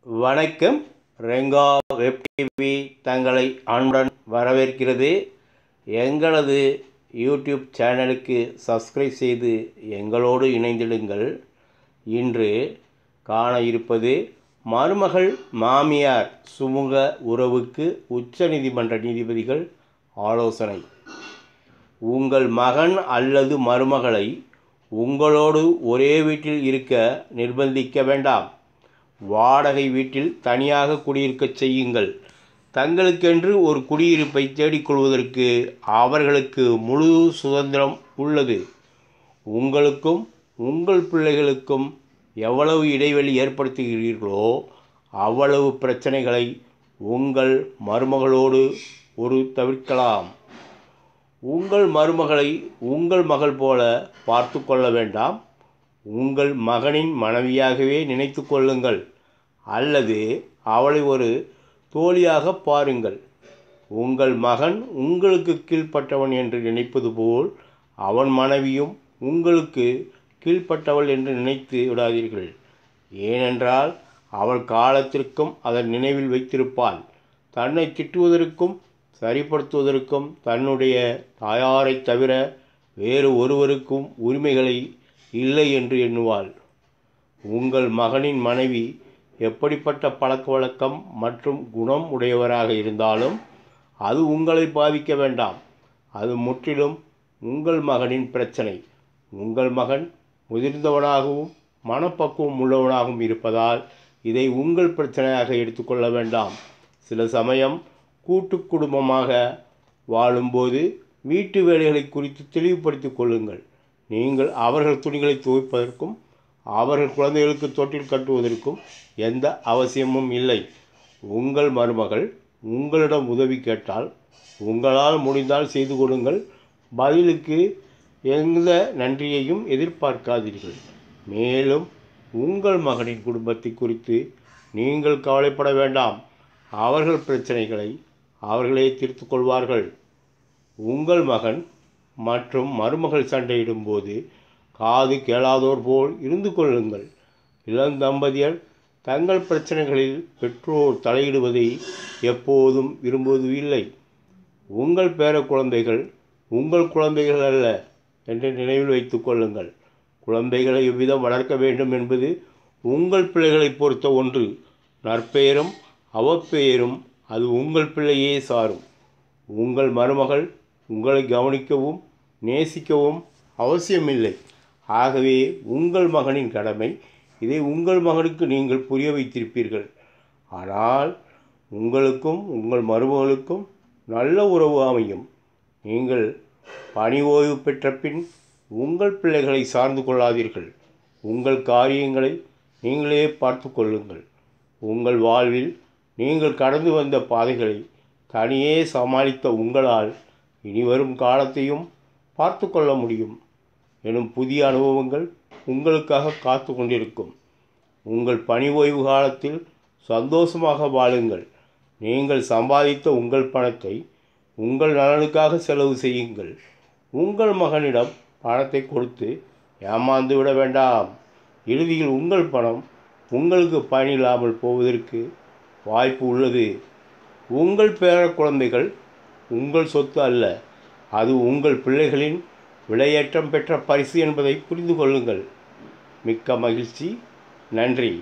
வணக்கம் Renga web TV தங்களை அன்புடன் வரவேற்கிறது எங்களது யூடியூப் சேனலுக்கு சப்ஸ்கிரைப் செய்து எங்களோடு இணைந்திடுங்கள் இன்று காண இருப்பது மருமகள் மாமியார் சுமூக உறவுக்கு உச்சநீதிமன்ற நீதிபதிகள் ஆலோசனை உங்கள் மகன் அல்லது மருமகளை உங்களோடு ஒரே வீட்டில் இருக்க நிர்பந்திக்க வேண்டாம் வாடகை வீட்டில் தனியாக குடியிருக்கச் செய்யுங்கள் தங்களுக்கென்று ஒரு குடியிருப்பை தேடிக்கொள்வதற்கு அவர்களுக்கு முழு சுதந்திரம் உள்ளது உங்களுக்கும் உங்கள் பிள்ளைகளுக்கும் எவ்வளவு இடைவெளி ஏற்படுத்துகிறீர்களோ அவ்வளவு பிரச்சனைகளை உங்கள் மருமகளோடு ஒரு தவிர்க்கலாம் உங்கள் மருமகளை உங்கள் மகள் போல பார்த்து கொள்ள வேண்டாம் உங்கள் மகனின் மனைவியாகவே நினைத்து கொள்ளுங்கள் அல்லது அவளை ஒரு தோழியாக பாருங்கள் உங்கள் மகன் உங்களுக்கு கீழ்ப்பட்டவன் என்று நினைப்பது போல் அவன் மனைவியும் உங்களுக்கு கீழ்ப்பட்டவள் என்று நினைத்து விடாதீர்கள் ஏனென்றால் அவள் காலத்திற்கும் அதன் நினைவில் வைத்திருப்பாள் தன்னை திட்டுவதற்கும் சரிப்படுத்துவதற்கும் தன்னுடைய தாயாரைத் தவிர வேறு ஒருவருக்கும் உரிமைகளை இல்லை என்று எண்ணுவாள் உங்கள் மகனின் மனைவி எப்படிப்பட்ட பழக்க வழக்கம் மற்றும் குணம் உடையவராக இருந்தாலும் அது உங்களை பாதிக்க வேண்டாம் அது முற்றிலும் உங்கள் மகனின் பிரச்சனை உங்கள் மகன் முதிர்ந்தவனாகவும் மனப்பக்குவம் உள்ளவனாகவும் இருப்பதால் இதை உங்கள் பிரச்சனையாக எடுத்துக்கொள்ள வேண்டாம் சில சமயம் கூட்டு குடும்பமாக வாழும்போது வீட்டு வேலைகளை குறித்து தெளிவுபடுத்திக் கொள்ளுங்கள் நீங்கள் அவர்கள் துணிகளை துவைப்பதற்கும் அவர்கள் குழந்தைகளுக்கு தொட்டில் கட்டுவதற்கும் எந்த அவசியமும் இல்லை உங்கள் மருமகள் உங்களிடம் உதவி கேட்டால் உங்களால் முடிந்தால் செய்து கொடுங்கள் பதிலுக்கு எந்த நன்றியையும் எதிர்பார்க்காதீர்கள் மேலும் உங்கள் மகனின் குடும்பத்தை குறித்து நீங்கள் கவலைப்பட வேண்டாம் அவர்கள் பிரச்சனைகளை அவர்களே தீர்த்து கொள்வார்கள் உங்கள் மகன் மற்றும் மருமகள் சண்டையிடும்போது காது கேளாதோர் போல் இருந்து கொள்ளுங்கள் இளந்தம்பதியர் தங்கள் பிரச்சனைகளில் பெற்றோர் தலையிடுவதை எப்போதும் விரும்புவது இல்லை உங்கள் பேர குழந்தைகள் உங்கள் குழந்தைகள் அல்ல என்று நினைவில் வைத்துக் கொள்ளுங்கள் குழந்தைகளை எவ்விதம் வளர்க்க வேண்டும் என்பது உங்கள் பிள்ளைகளை பொறுத்த ஒன்று நற்பெயரும் அவப்பெயரும் அது உங்கள் பிள்ளையே சாரும் உங்கள் மருமகள் உங்களை கவனிக்கவும் நேசிக்கவும் அவசியமில்லை ஆகவே உங்கள் மகனின் கடமை இதை உங்கள் மகனுக்கு நீங்கள் புரிய வைத்திருப்பீர்கள் ஆனால் உங்களுக்கும் உங்கள் மருமகளுக்கும் நல்ல உறவு அமையும் நீங்கள் பணி ஓய்வு பெற்ற பின் உங்கள் பிள்ளைகளை சார்ந்து கொள்ளாதீர்கள் உங்கள் காரியங்களை நீங்களே பார்த்து கொள்ளுங்கள் உங்கள் வாழ்வில் நீங்கள் கடந்து வந்த பாதைகளை தனியே சமாளித்த உங்களால் இனிவரும் காலத்தையும் பார்த்து கொள்ள முடியும் எனும் புதிய அனுபவங்கள் உங்களுக்காக காத்து கொண்டிருக்கும் உங்கள் பணி ஓய்வு காலத்தில் சந்தோஷமாக வாழுங்கள் நீங்கள் சம்பாதித்த உங்கள் பணத்தை உங்கள் நலனுக்காக செலவு செய்யுங்கள் உங்கள் மகனிடம் பணத்தை கொடுத்து ஏமாந்து விட வேண்டாம் இறுதியில் உங்கள் பணம் உங்களுக்கு பயனில்லாமல் போவதற்கு வாய்ப்பு உள்ளது உங்கள் பேர குழந்தைகள் உங்கள் சொத்து அல்ல அது உங்கள் பிள்ளைகளின் விலையேற்றம் பெற்ற பரிசு என்பதை புரிந்து கொள்ளுங்கள் மிக்க மகிழ்ச்சி நன்றி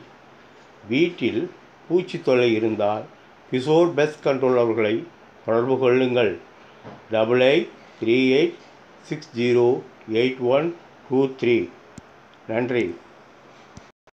வீட்டில் பூச்சி தொல்லை இருந்தால் கிஷோர் பெஸ்ட் கண்ட்ரோல் அவர்களை தொடர்பு கொள்ளுங்கள் double eight three eight six zero eight one two three நன்றி